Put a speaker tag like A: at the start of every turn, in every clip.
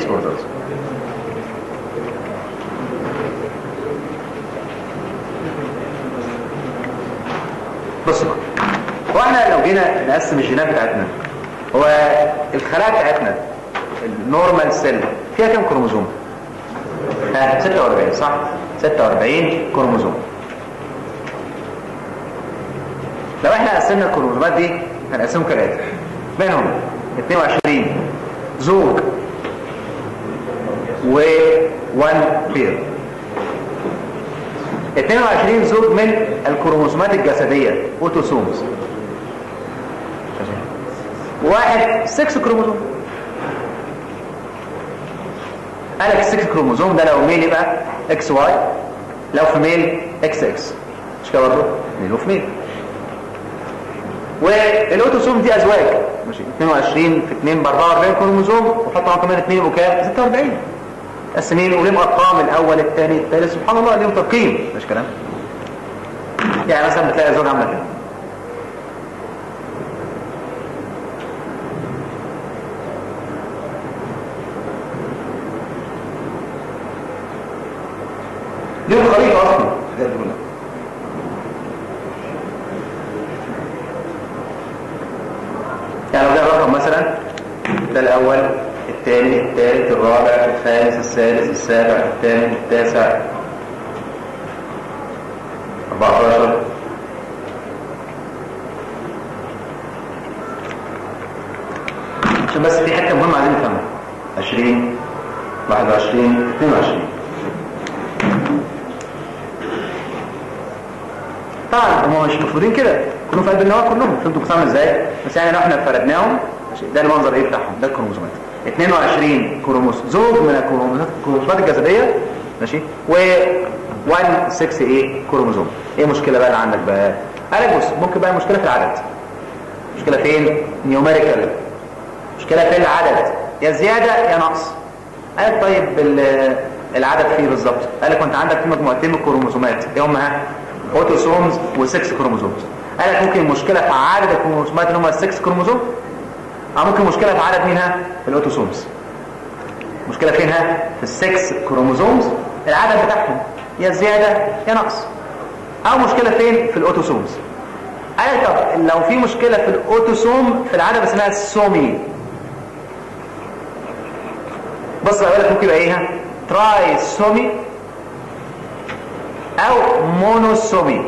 A: disorders بصوا بقى. هو احنا لو جينا نقسم الجينات بتاعتنا هو الخلايا بتاعتنا النورمال سيل فيها كام كروموزوم؟ ها 46 صح 46 كروموزوم لو احنا قسمنا الكروموزومات دي هنقسمهم كالاتي منهم 22 زوج و 1 بير 22 زوج من الكروموسومات الجسدية اوتوسومز واحد 6 كروموزوم قالك 6 كروموزوم ده لو ميل يبقى اكس واي لو في ميل اكس اكس مش كده برضه ميل وفي ميل والاوتوسوم دي ازواج ماشي 22 في 2 ب 44 كروموزوم وحط معاهم كمان 2 يبقوا كام 46 قسمين وليهم ارقام الاول الثاني الثالث سبحان الله ليهم ترقيم مش كلام يعني مثلا بتلاقي زوج عامله كده ليهم خريطه اصلا الحاجات دي كلها يعني لو ده الرقم مثلا ده الاول الثاني الثالث الرابع الخامس السادس السابع الثامن التاسع 14 عشان بس في حته مهمه عايزين نفهمها 20 21 22 طبعا هم مش مفروضين كده كلهم في قلب النواه كلهم فهمتوا بتعمل ازاي بس يعني لو احنا فردناهم ماشي ده المنظر ايه بتاعهم ده الكروموسومات 22 كروموس زوج من الكروموسومات الكروموسومات الجسديه ماشي و 1 6 ايه كروموسوم ايه المشكله بقى اللي عندك بقى قالك بص ممكن بقى المشكله في العدد مشكله فين نيوميريكال مشكله في العدد يا زياده يا نقص قالك طيب ال- العدد فيه بالظبط قالك وانت عندك في مجموعتين من الكروموسومات ايه هم ها اوتوسومز و6 كروموسومز قالك ممكن مشكله في عدد الكروموسومات اللي هم ال6 كروموسوم او ممكن مشكله في عدد مينها في الاوتوسومز مشكله فينها في السكس كروموسومز العدد بتاعهم يا زياده يا نقص او مشكله فين في الاوتوسومز قال طب لو في مشكله في الاوتوسوم في العدد اسمها السومي بص اقول لك ممكن يبقى ايه تراي سومي او مونوسومي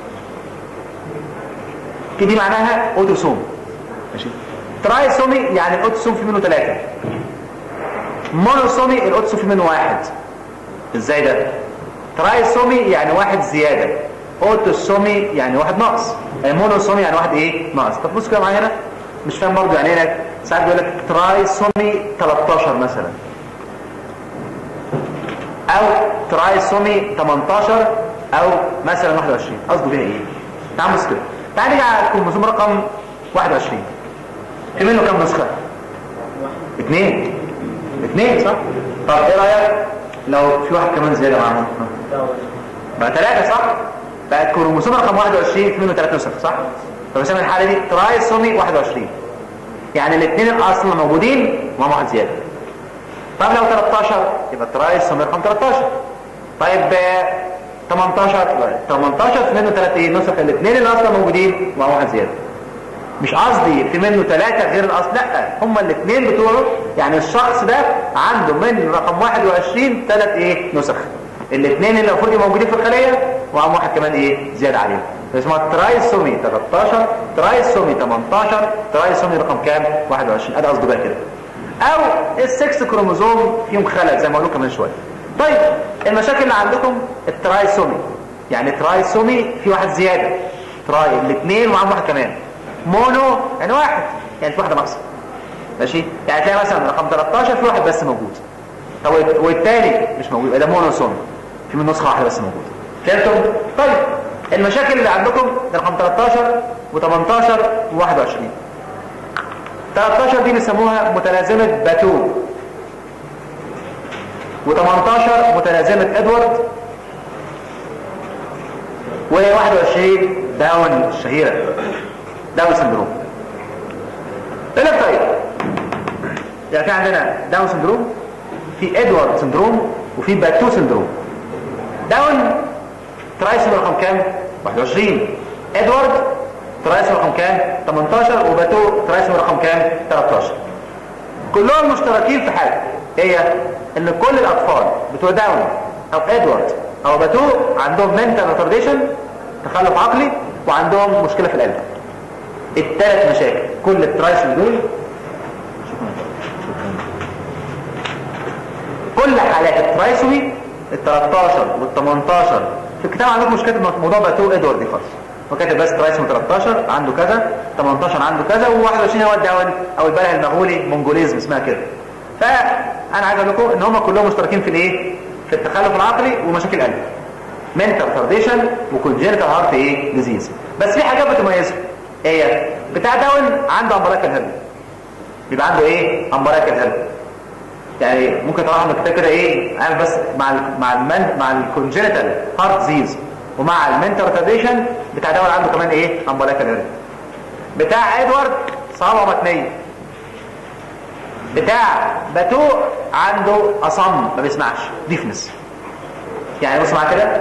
A: دي معناها اوتوسوم ماشي ترايسومي يعني الاوتوسوم في منه ثلاثة مونوسومي الاوتوسوم في منه واحد ازاي ده ترايسومي يعني واحد زيادة اوتوسومي يعني واحد ناقص مونوسومي يعني واحد ايه ناقص طب بص كده معايا هنا مش فاهم برضه يعني ايه ساعات بيقول لك ترايسومي 13 مثلا او ترايسومي 18 او مثلا 21 قصده بيها ايه تعال بص كده تعال نيجي على الكروموسوم رقم 21 في منه كم نسخة اثنين اثنين صح طب ايه رأيك لو في واحد كمان زيادة معاهم بقى ثلاثة صح بقى الكروموسوم رقم 21 في منه ثلاث نسخ صح طب بسمي الحالة دي ترايسومي 21 يعني الاثنين الاصل موجودين ومعهم واحد زيادة طب لو 13 يبقى ترايسومي رقم 13 طيب آه، 18 18 في منه ثلاث ايه نسخ الاثنين اللي اصلا موجودين ومعهم واحد زيادة مش قصدي في منه ثلاثة غير الأصل لا هما الاثنين بتوعه يعني الشخص ده عنده من رقم 21 ثلاث ايه نسخ الاثنين اللي المفروض يبقوا موجودين في الخلية وعم واحد كمان ايه زيادة عليهم اسمها ترايسومي 13 ترايسومي 18 ترايسومي رقم كام 21 ادي قصده بقى كده او السكس كروموزوم فيهم خلل زي ما قلنا كمان شويه طيب المشاكل اللي عندكم الترايسومي يعني ترايسومي في واحد زيادة تراي الاثنين وعم واحد كمان مونو يعني واحد يعني في واحدة ناقصة ماشي يعني تلاقي مثلا رقم 13 في واحد بس موجود طب والتاني مش موجود يبقى ده مونوسوم في من نسخة واحدة بس موجودة فهمتم طيب المشاكل اللي عندكم ده رقم 13 و18 و21 13 دي بيسموها متلازمة باتو و18 متلازمة ادوارد و21 داون الشهيرة داون سندروم يقول لك طيب يعني في عندنا داون سندروم في ادوارد سندروم وفي باتو سندروم داون ترايسومي رقم كام 21 ادوارد ترايسومي رقم كام 18 وباتو ترايسومي رقم كام 13 كلهم مشتركين في حاجه هي ان كل الاطفال بتوع داون او ادوارد او باتو عندهم منتال ريتارديشن تخلف عقلي وعندهم مشكله في القلب الثلاث مشاكل كل الترايسومي دول كل حالات الترايسومي ال 13 وال 18 في الكتاب عندكم مشكله موضوع باتو ادوارد دي خالص وكاتب بس ترايسومي 13 عنده كذا 18 عنده كذا و21 هو الداون او البلع المغولي مونجوليزم اسمها كده فانا عايز اقول لكم ان هم كلهم مشتركين في الايه في التخلف العقلي ومشاكل القلب منتال تارديشن وكونجنتال هارت ايه ديزيز بس في حاجات بتميزه هي بتاع داون عنده امبراكال هيرن بيبقى عنده ايه امبراكال هيرن يعني ممكن طبعا الكتاب كده ايه عامل بس مع ال مع المن مع الكونجنتال هارت ديزيز ومع المنتال ريتارديشن بتاع داون عنده كمان ايه امبراكال هيرن بتاع ادوارد صعوبه متنيه بتاع باتو عنده اصم ما بيسمعش ديفنس يعني بص معايا كده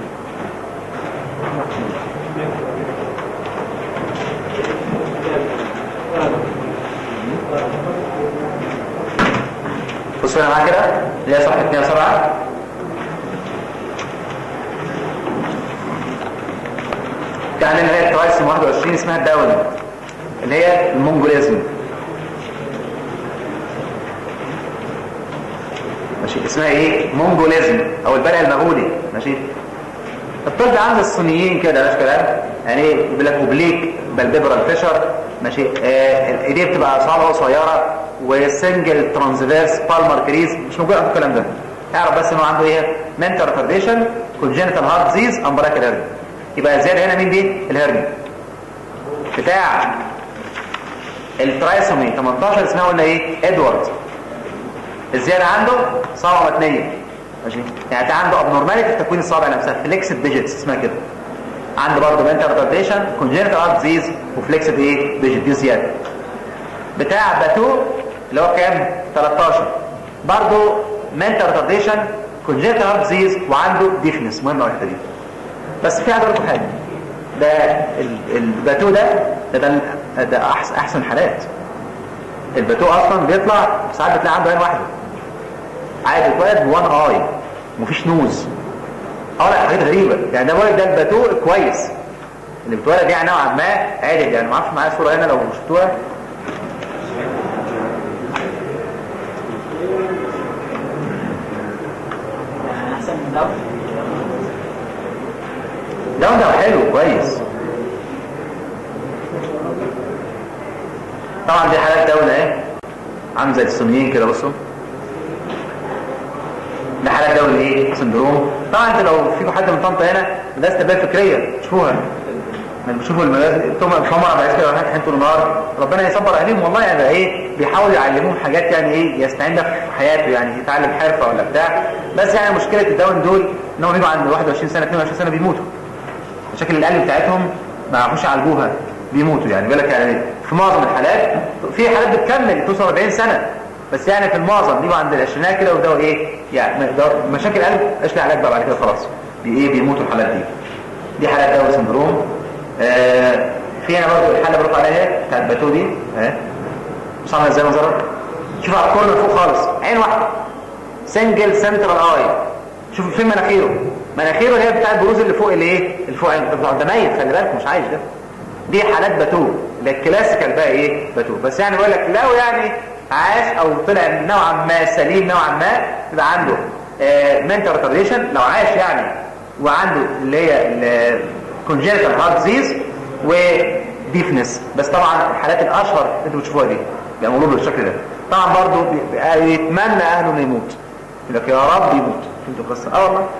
A: بص هنا معايا كده اللي هي صفحه 107 كان اللي هي الترايسم 21 اسمها الداون اللي هي المونجوليزم ماشي اسمها ايه مونجوليزم او البلع المغولي ماشي الطب عند الصينيين كده مش كلام يعني ايه بيقول لك اوبليك بالبيبرال فيشر ماشي آه الايديه بتبقى صعبه قصيره وسنجل ترانسفيرس بالمر كريز مش موجود في الكلام ده اعرف بس انه عنده ايه منتال ريتارديشن كونجنتال هارت ديزيز امبراكال هيرني يبقى زياده هنا مين دي الهرني بتاع الترايسومي 18 اسمها قلنا ايه ادوارد الزياده عنده صعبه متنيه ماشي يعني ده عنده ابنورماليتي في تكوين الصابع نفسها فليكسد ديجيتس اسمها كده عنده برضه منتال ريتارديشن كونجنتال هارت ديزيز وفليكسد ايه ديجيت دي زياده بتاع باتو اللي هو كام 13 برضه منتال ريتارديشن كونجنتال هارت ديزيز وعنده ديفنس مهمه الحته دي بس في عايز حاجه ده الباتو ده ده ده, ده احسن احسن حالات الباتو اصلا بيطلع ساعات بتلاقي عنده عين واحده عادي اتولد بوان اي ومفيش نوز اه لا حاجات غريبه يعني ده بقول ده الباتو كويس اللي بتولد يعني نوعا ما عادي يعني ما اعرفش معايا صوره هنا لو شفتوها
B: احسن من ده
A: ده ده حلو كويس طبعا دي حالات دولة ايه عامل زي الصينيين كده بصوا ده حالات دولة ايه سندروم طبعا انت لو فيكم حد من طنطا هنا مدرسة تربية فكرية تشوفوها لما بتشوفوا المدارس ثم هم بعد كده رايحين حين طول النهار ربنا يصبر اهليهم والله يعني ايه بيحاول يعلموهم حاجات يعني ايه يستعين بها في حياته يعني يتعلم حرفه ولا بتاع بس يعني مشكله الدواء دول انهم بيجوا عند 21 سنه 22 سنه بيموتوا مشاكل القلب بتاعتهم ما يعرفوش يعالجوها بيموتوا يعني بالك يعني في معظم الحالات في حالات بتكمل توصل 40 سنه بس يعني في المعظم بيجوا عند العشرينات كده وده ايه يعني مشاكل قلب ايش لها علاج بقى بعد كده خلاص بي ايه بيموتوا الحالات دي دي حالات داون سندروم آه في هنا برضه الحاله اللي بروح عليها بتاعت باتو دي اهي مش عامله ازاي منظرها شوف على الكورنر فوق خالص عين واحده سنجل سنترال اي شوف فين مناخيره مناخيره هي بتاع البروز اللي فوق الايه اللي فوق عين ده ميت خلي بالك مش عايش ده دي حالات باتو ده الكلاسيكال بقى ايه باتو بس يعني بقول لك لو يعني عاش او طلع نوعا ما سليم نوعا ما يبقى عنده منتال ريتارديشن لو عاش يعني وعنده اللي هي كونجنتال هارت ديزيز وديفنس بس طبعا الحالات الاشهر اللي انتوا بتشوفوها دي بيعملوا له بالشكل ده طبعا برضه يتمنى اهله انه يموت يقول لك يا رب يموت فهمتوا القصه اه والله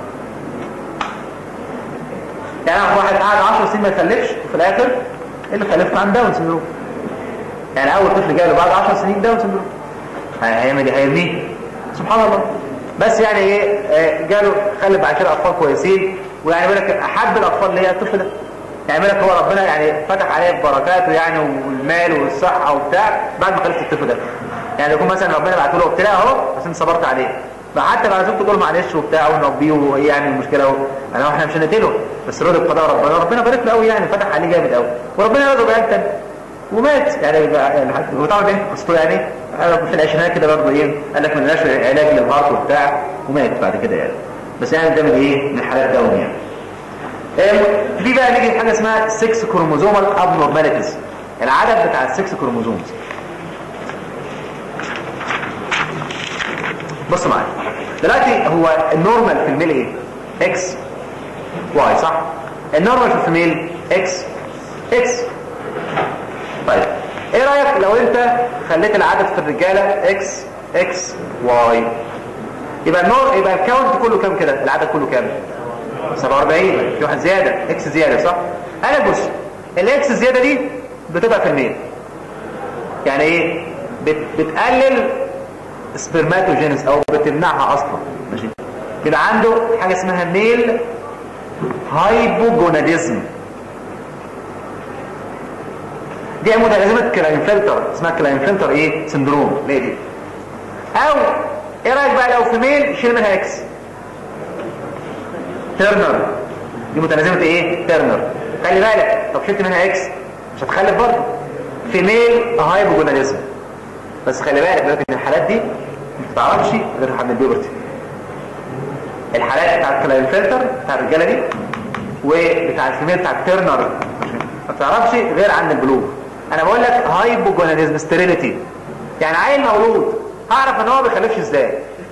A: يعني اعرف واحد قعد 10 سنين ما يخلفش وفي الاخر ايه اللي خلفته عن داون سندروم يعني اول طفل جاله بعد 10 سنين داون سندروم هيعمل ايه هيرميه سبحان الله بس يعني ايه جاله خلف بعد كده اطفال كويسين ويعني بيقول لك احب الاطفال اللي هي الطفل ده يعني بيقول لك هو ربنا يعني فتح عليه بركاته يعني والمال والصحه وبتاع بعد ما خلفت الطفل ده يعني يكون مثلا ربنا بعت له ابتلاء اهو بس انت صبرت عليه فحتى لو عايزين تقول معلش وبتاع ونربيه وايه يعني المشكله اهو انا احنا مش هنقتله بس رضي بقضاء ربنا ربنا بارك له قوي يعني فتح عليه جامد قوي وربنا رضى بقى تاني ومات يعني يعني وطبعا بنت قصته يعني في العشرينات كده برضه ايه قال لك ملناش علاج للهارت وبتاع ومات بعد كده يعني بس يعني ده من ايه من حالات داون يعني في بقى نيجي حاجه اسمها 6 كروموزومال ابنورماليتيز العدد بتاع السكس كروموزومز بص معايا دلوقتي هو النورمال في الميل ايه اكس واي صح النورمال في الفيميل اكس اكس طيب ايه رايك لو انت خليت العدد في الرجاله اكس اكس واي يبقى النور يبقى الكاونت كله كام كده العدد كله كام 47 في واحد زياده اكس زياده صح انا بص الاكس الزياده دي بتبقى في الميل يعني ايه بت بتقلل سبرماتوجينيس او بتمنعها اصلا ماشي يبقى عنده حاجه اسمها ميل هايبوجوناديزم دي متلازمه كلاينفلتر اسمها كلاينفلتر ايه سندروم ليه دي او ايه رايك بقى لو في ميل شيل منها اكس ترنر دي متلازمه ايه ترنر خلي بالك طب شلت منها اكس مش هتخلف برضه في ميل هايبوجوناديزم بس خلي بالك دلوقتي ان الحالات دي ما بتعرفش غير عند البيوبرتي الحالات بتاعت كلاينفلتر بتاع الرجاله دي وبتاع الفيميل بتاع الترنر ما بتعرفش غير عند البلوغ انا بقول لك هايبوجوناديزم ستيريليتي يعني عيل مولود هعرف ان هو ما بيخلفش ازاي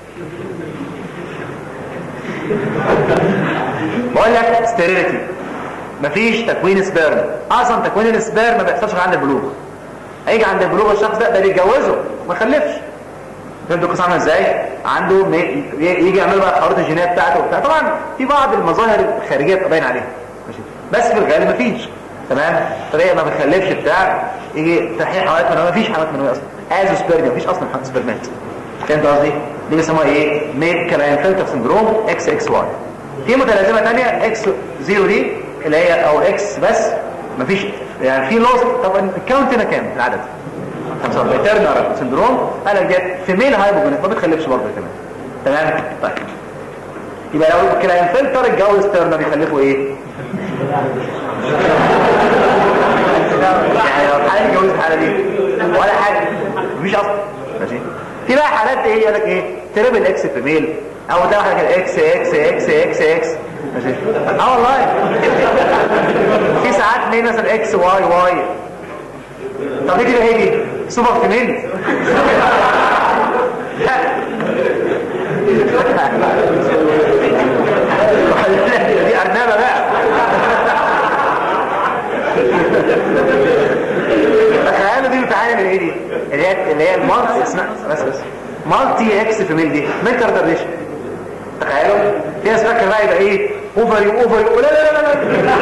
A: بقول لك ستيريليتي مفيش تكوين سبيرم اصلا تكوين السبيرم ما بيحصلش عند البلوغ هيجي عند البلوغ الشخص ده ده بيتجوزه ما يخلفش فهمتوا القصه عامله ازاي عنده مي... يجي يعمل بقى الحوارات الجينيه بتاعته وبتاع طبعا في بعض المظاهر الخارجيه بتبقى باين عليها ماشي بس في الغالب مفيش تمام طريقه ما بيخلفش بتاع يجي تحقيق حوالات منويه مفيش حوالات منويه اصلا ازو سبيرميا مفيش اصلا حوالات سبيرمات فهمت قصدي دي بيسموها ايه ميل كلاينفلتر سندروم اكس اكس واي في متلازمه ثانيه اكس زيرو دي اللي هي او اكس بس مفيش يعني في لوست طبعا الكاونت هنا كام العدد 45 ترنر سندروم قال لك ديت فيميل هايبوجونيك ما بتخلفش برضه كمان تمام طيب يبقى لو كلاينفلتر اتجوز ترنر يخلفوا ايه يعني لو الحاله دي اتجوزت الحاله دي ولا حاجه مفيش اصلا ماشي في بقى حالات ايه يقول لك ايه تريبل اكس فيميل او ده واحد كده اكس اكس اكس اكس اكس ماشي اه والله في ساعات ليه مثلا اكس واي واي طب دي كده هي دي سوبر فيميل دي ارنبه بقى تخيلوا دي بتعاني من ايه دي اللي هي اللي هي المالتي اسمها بس بس مالتي اكس فيميل دي ميكر درديشن تخيلوا في ناس فاكره بقى يبقى ايه اوفري اوفري لا لا لا لا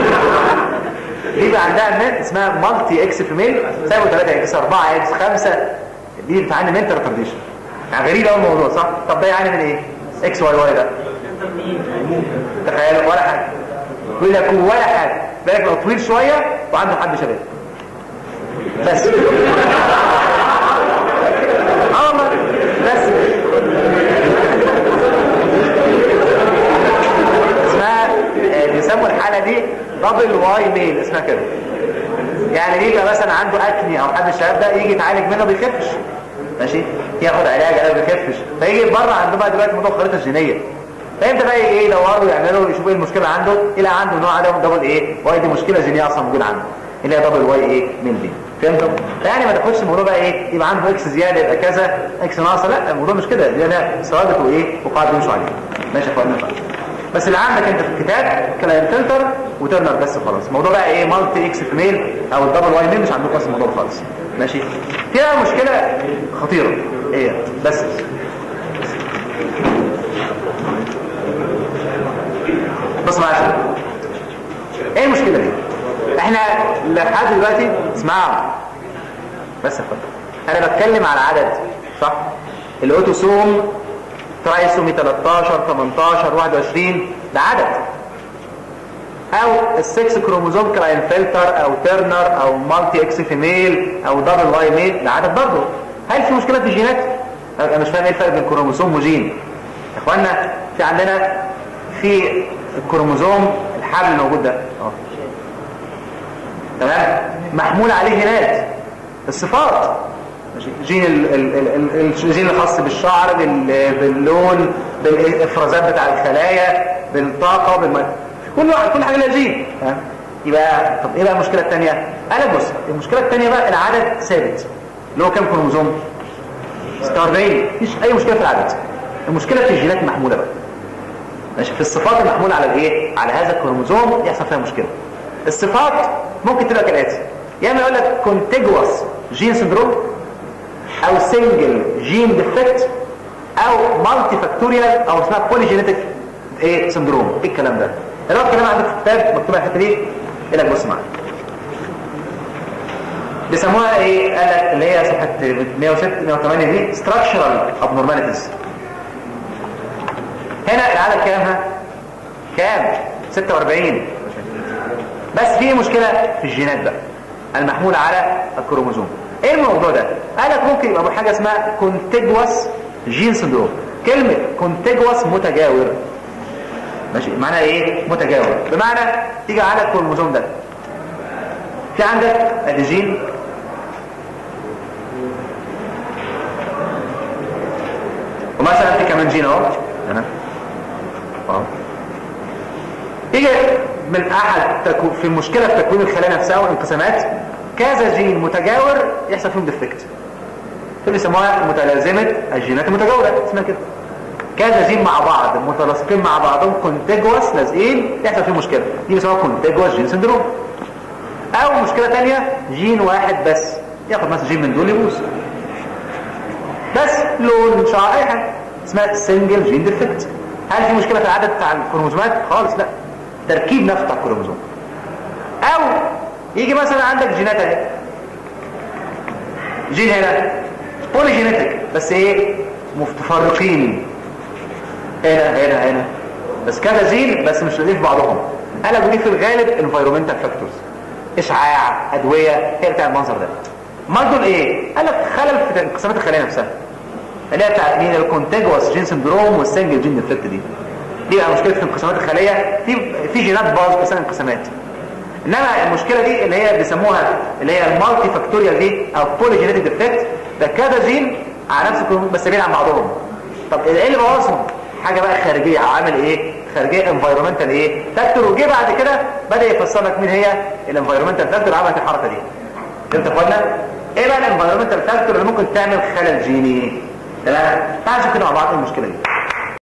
A: دي بقى عندها النت اسمها مالتي اكس فيميل سايبوا 3 اكس 4 اكس 5 دي بتعاني من ترديشن يعني غريب قوي الموضوع صح طب ده يعاني من ايه اكس واي واي ده تخيلوا ولا حاجه يقول لك ولا حاجه بالك لو طويل شويه وعنده حد شباب بس اه والله بس اسمها آه، بيسموا الحاله دي دبل واي ميل اسمها كده يعني يجي مثلا عنده اكني او حد الشباب ده يجي يتعالج منه بيخفش ماشي ياخد علاج علاج بيخفش فيجي بره عنده بقى دلوقتي موضوع الخريطه الجينيه فانت بقى ايه يدوروا يعملوا يشوفوا ايه المشكله عنده يلاقي عنده نوع عدم دبل ايه واي دي مشكله جينيه اصلا موجوده عنده اللي هي دبل واي ايه من دي فهمتوا يعني ما تاخدش الموضوع بقى ايه يبقى عنده اكس زياده يبقى كذا اكس ناقصه لا الموضوع مش كده دي انا ثوابت وايه وقاعده بيمشوا عليها ماشي يا اخوانا بس اللي عندك انت في الكتاب كلاين فلتر وترنر بس خلاص الموضوع بقى ايه مالتي اكس في ميل او الدبل واي ميل مش عندكم بس الموضوع خالص ماشي فيها مشكله خطيره ايه بس بص معايا ايه المشكله دي احنا لحد دلوقتي اسمعوا بس يا فندم انا بتكلم على عدد صح الاوتوسوم ترايسومي 13 18 21 ده عدد او السكس كروموزوم كلاين فلتر او ترنر او مالتي اكس فيميل او دبل واي ميل ده عدد برضه هل في مشكله في الجينات انا مش فاهم ايه الفرق بين كروموسوم وجين يا اخوانا في عندنا في الكروموسوم الحبل الموجود ده اه تمام محمول عليه جينات الصفات ماشي. جين ال ال ال ال الجين الخاص بالشعر بال باللون بالافرازات بتاع الخلايا بالطاقه بالم... كل واحد كل حاجه لها جين تمام يبقى طب ايه بقى المشكله الثانيه قال لك بص المشكله الثانيه بقى العدد ثابت اللي هو كام كروموسوم 46 مفيش اي مشكله في العدد المشكله في الجينات المحموله بقى ماشي في الصفات المحموله على الايه على هذا الكروموسوم يحصل فيها مشكله الصفات ممكن تبقى كالاتي يا اما يقول لك كونتيجوس جين سندروم او سنجل جين ديفكت او مالتي فاكتوريال او اسمها بولي جينيتك ايه سندروم ايه الكلام ده الوقت الكلام عندك في الكتاب مكتوب الحته دي ايه لك بص معايا بيسموها ايه قال لك اللي هي صفحه 106 108 دي structural abnormalities هنا العدد كام ها كام 46 بس في مشكله في الجينات بقى المحموله على الكروموسوم ايه الموضوع ده قال لك ممكن يبقى حاجه اسمها كونتيجوس جين سندروم كلمه كونتيجوس متجاور ماشي معناها ايه متجاور بمعنى تيجي على الكروموسوم ده في عندك ادي جين ومثلا في كمان جين اهو تمام اهو يجي من احد تكو في مشكله في تكوين الخلايا نفسها والانقسامات كذا جين متجاور يحصل فيهم ديفكت اللي بيسموها متلازمه الجينات المتجاوره اسمها كده كذا جين مع بعض متلاصقين مع بعضهم كونتيجوس لازقين يحصل فيهم مشكله دي بيسموها كونتيجوس جين سندروم او مشكله ثانيه جين واحد بس ياخد مثلا جين من دول يبوظ بس لون شعر اي حاجه اسمها سنجل جين ديفكت هل في مشكله في العدد بتاع الكروموسومات خالص لا تركيب نفس بتاع الكروموسوم او يجي مثلا عندك جينات اهي جين هنا بولي جينيتك بس ايه متفرقين هنا هنا هنا بس كذا جين بس مش لازم في بعضهم قالوا دي في الغالب انفايرومنتال فاكتورز اشعاع ادويه هي بتاع المنظر ده امال دول ايه قال لك خلل في انقسامات الخلايا نفسها اللي هي بتاعت مين الكونتيجوس جين سندروم والسنجل جين ديفكت دي دي بقى مشكله في انقسامات الخليه في في جينات باظ بس انقسامات انما المشكله دي اللي هي بيسموها اللي هي المالتي فاكتوريال دي او بولي جينيتك ديفكت ده كذا جين على نفس الكروموسوم بس بعيد عن بعضهم طب ايه اللي بوظهم حاجه بقى خارجيه عامل ايه خارجيه انفايرمنتال ايه فاكتور وجه بعد كده بدا يفسر لك مين هي الانفايرمنتال فاكتور عملت الحركه دي فهمت يا اخوانا ايه بقى الانفايرمنتال فاكتور اللي ممكن تعمل خلل جيني تمام تعالوا نشوف كده مع بعض المشكله دي